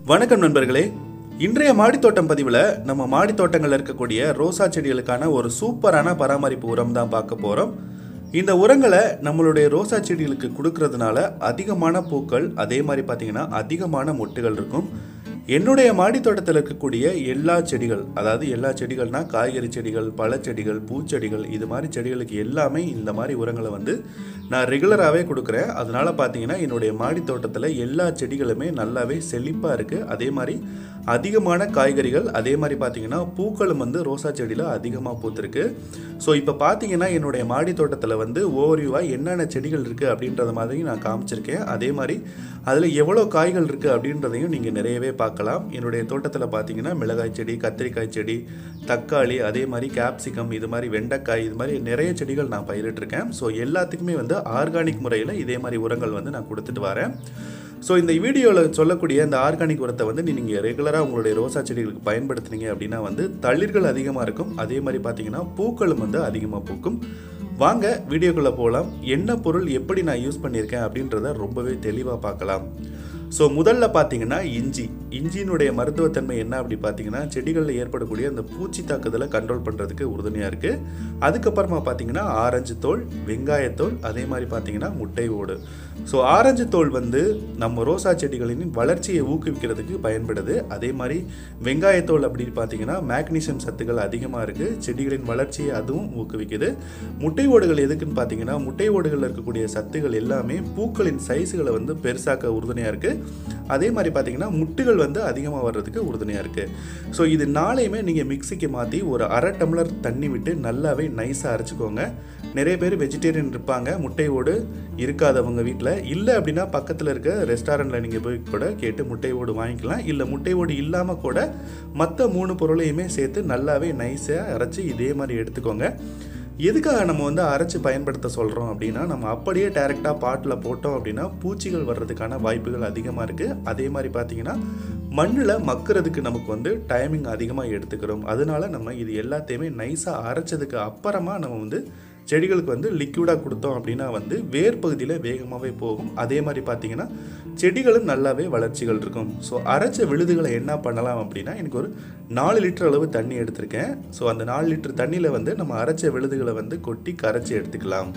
வணக்கம் நண்பர்களே இன்றைய மாடித்தோட்டம் பதிவில் நம்ம மாடித்தோட்டங்களில் இருக்கக்கூடிய ரோசா செடிகளுக்கான ஒரு சூப்பரான பராமரிப்பு உரம் தான் பார்க்க போகிறோம் இந்த உரங்களை நம்மளுடைய ரோசா செடிகளுக்கு கொடுக்கறதுனால அதிகமான பூக்கள் அதே மாதிரி பார்த்தீங்கன்னா அதிகமான மொட்டுகள் இருக்கும் என்னுடைய மாடித்தோட்டத்தில் இருக்கக்கூடிய எல்லா செடிகள் அதாவது எல்லா செடிகள்னா காய்கறி செடிகள் பழச்செடிகள் பூச்செடிகள் இது மாதிரி செடிகளுக்கு எல்லாமே இந்த மாதிரி உரங்களை வந்து நான் ரெகுலராகவே கொடுக்குறேன் அதனால பார்த்தீங்கன்னா என்னுடைய மாடித்தோட்டத்தில் எல்லா செடிகளுமே நல்லாவே செழிப்பாக இருக்குது அதே மாதிரி அதிகமான காய்கறிகள் அதே மாதிரி பார்த்தீங்கன்னா பூக்களும் வந்து ரோசா செடியில் அதிகமாக பூத்திருக்கு ஸோ இப்போ பார்த்தீங்கன்னா என்னுடைய மாடி தோட்டத்தில் வந்து ஓவரியூவாக என்னென்ன செடிகள் இருக்குது அப்படின்றத மாதிரி நான் காமிச்சிருக்கேன் அதே மாதிரி அதில் எவ்வளோ காய்கள் இருக்குது அப்படின்றதையும் நீங்கள் நிறையவே பார்க்கலாம் என்னுடைய தோட்டத்தில் பார்த்தீங்கன்னா மிளகாய் செடி கத்திரிக்காய் செடி தக்காளி அதே மாதிரி கேப்சிகம் இது மாதிரி வெண்டைக்காய் இது மாதிரி நிறைய செடிகள் நான் பயிரிட்டிருக்கேன் ஸோ எல்லாத்துக்குமே வந்து ஆர்கானிக் முறையில் இதே மாதிரி உரங்கள் வந்து நான் கொடுத்துட்டு வரேன் ஸோ இந்த வீடியோவில் சொல்லக்கூடிய இந்த ஆர்கானிக் உரத்தை வந்து நீங்கள் ரெகுலராக உங்களுடைய ரோசா செடிகளுக்கு பயன்படுத்துனீங்க அப்படின்னா வந்து தளிர்கள் அதிகமாக இருக்கும் அதே மாதிரி பார்த்தீங்கன்னா பூக்களும் வந்து அதிகமாக பூக்கும் வாங்க வீடியோக்குள்ளே போகலாம் என்ன பொருள் எப்படி நான் யூஸ் பண்ணியிருக்கேன் அப்படின்றத ரொம்பவே தெளிவாக பார்க்கலாம் ஸோ முதல்ல பார்த்தீங்கன்னா இஞ்சி இஞ்சியினுடைய மருத்துவத்தன்மை என்ன அப்படி பார்த்தீங்கன்னா செடிகளில் ஏற்படக்கூடிய அந்த பூச்சி தாக்குதலை கண்ட்ரோல் பண்ணுறதுக்கு உறுதுணையாக இருக்குது அதுக்கப்புறமா பார்த்தீங்கன்னா ஆரஞ்சு தோல் வெங்காயத்தோல் அதே மாதிரி பார்த்தீங்கன்னா முட்டை ஓடு ஸோ ஆரஞ்சு தோல் வந்து நம்ம ரோசா செடிகளின் வளர்ச்சியை ஊக்குவிக்கிறதுக்கு பயன்படுது அதே மாதிரி வெங்காயத்தோல் அப்படின்னு பார்த்தீங்கன்னா மேக்னீசியம் சத்துக்கள் அதிகமாக இருக்குது செடிகளின் வளர்ச்சியை அதுவும் ஊக்குவிக்குது முட்டை ஓடுகள் எதுக்குன்னு பார்த்தீங்கன்னா முட்டை ஓடுகளில் இருக்கக்கூடிய சத்துக்கள் எல்லாமே பூக்களின் சைஸுகளை வந்து பெருசாக்க உறுதுணையாக இருக்குது அதே மாதிரி பார்த்தீங்கன்னா முட்டுகள் வந்து அதிகமாக வர்றதுக்கு உறுதுணையாக இருக்குது ஸோ இது நாளையுமே நீங்கள் மிக்சிக்கு மாற்றி ஒரு அரை டம்ளர் தண்ணி விட்டு நல்லாவே நைஸாக அரைச்சிக்கோங்க நிறைய பேர் வெஜிடேரியன் இருப்பாங்க முட்டை ஓடு இருக்காதவங்க வீட்டில் இல்லை அப்படின்னா பக்கத்தில் இருக்க ரெஸ்டாரண்ட்டில் நீங்கள் போய் கூட கேட்டு முட்டை ஓடு வாங்கிக்கலாம் இல்லை முட்டை ஓடு இல்லாமல் கூட மற்ற மூணு பொருளையுமே சேர்த்து நல்லாவே நைஸாக அரைச்சி இதே மாதிரி எடுத்துக்கோங்க எதுக்காக நம்ம வந்து அரைச்சி பயன்படுத்த சொல்கிறோம் அப்படின்னா நம்ம அப்படியே டைரெக்டாக பாட்டில் போட்டோம் அப்படின்னா பூச்சிகள் வர்றதுக்கான வாய்ப்புகள் அதிகமாக இருக்குது அதே மாதிரி பார்த்தீங்கன்னா மண்ணில் மக்கிறதுக்கு நமக்கு வந்து டைமிங் அதிகமாக எடுத்துக்கிறோம் அதனால நம்ம இது எல்லாத்தையுமே நைஸாக அரைச்சதுக்கு அப்புறமா நம்ம வந்து செடிகளுக்கு வந்து லிக்விடாக கொடுத்தோம் அப்படின்னா வந்து வேர் பகுதியில் வேகமாகவே போகும் அதே மாதிரி பார்த்தீங்கன்னா செடிகளும் நல்லாவே வளர்ச்சிகள் இருக்கும் ஸோ அரைச்ச விழுதுகளை என்ன பண்ணலாம் அப்படின்னா எனக்கு ஒரு நாலு லிட்டர் அளவு தண்ணி எடுத்திருக்கேன் ஸோ அந்த நாலு லிட்டர் தண்ணியில் வந்து நம்ம அரைச்ச விழுதுகளை வந்து கொட்டி கரைச்சி எடுத்துக்கலாம்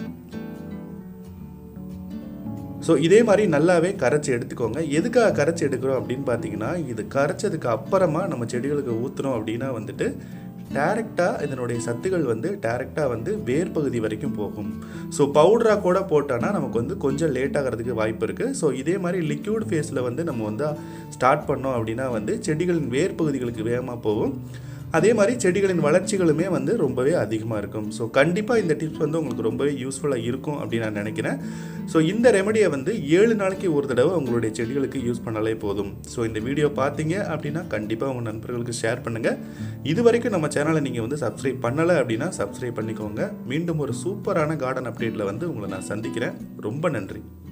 ஸோ இதே மாதிரி நல்லாவே கரைச்சி எடுத்துக்கோங்க எதுக்காக கரைச்சி எடுக்கிறோம் அப்படின்னு பார்த்தீங்கன்னா இது கரைச்சதுக்கு அப்புறமா நம்ம செடிகளுக்கு ஊற்றுனோம் அப்படின்னா வந்துட்டு டேரெக்டாக இதனுடைய சத்துக்கள் வந்து டேரெக்டாக வந்து வேர் பகுதி வரைக்கும் போகும் ஸோ பவுடராக கூட போட்டோன்னா நமக்கு வந்து கொஞ்சம் லேட் ஆகிறதுக்கு வாய்ப்பு இருக்குது ஸோ இதே மாதிரி லிக்யூட் ஃபேஸில் வந்து நம்ம வந்து ஸ்டார்ட் பண்ணோம் அப்படின்னா வந்து செடிகளின் வேர் பகுதிகளுக்கு வேகமாக போகும் அதே மாதிரி செடிகளின் வளர்ச்சிகளுமே வந்து ரொம்பவே அதிகமாக இருக்கும் ஸோ கண்டிப்பாக இந்த டிப்ஸ் வந்து உங்களுக்கு ரொம்பவே யூஸ்ஃபுல்லாக இருக்கும் அப்படின்னு நான் நினைக்கிறேன் ஸோ இந்த ரெமடியை வந்து ஏழு நாளைக்கு ஒரு தடவை உங்களுடைய செடிகளுக்கு யூஸ் பண்ணாலே போதும் ஸோ இந்த வீடியோ பார்த்தீங்க அப்படின்னா கண்டிப்பாக உங்கள் நண்பர்களுக்கு ஷேர் பண்ணுங்கள் இது வரைக்கும் நம்ம சேனலை நீங்கள் வந்து சப்ஸ்கிரைப் பண்ணலை அப்படின்னா சப்ஸ்கிரைப் பண்ணிக்கோங்க மீண்டும் ஒரு சூப்பரான கார்டன் அப்டேட்டில் வந்து உங்களை நான் சந்திக்கிறேன் ரொம்ப நன்றி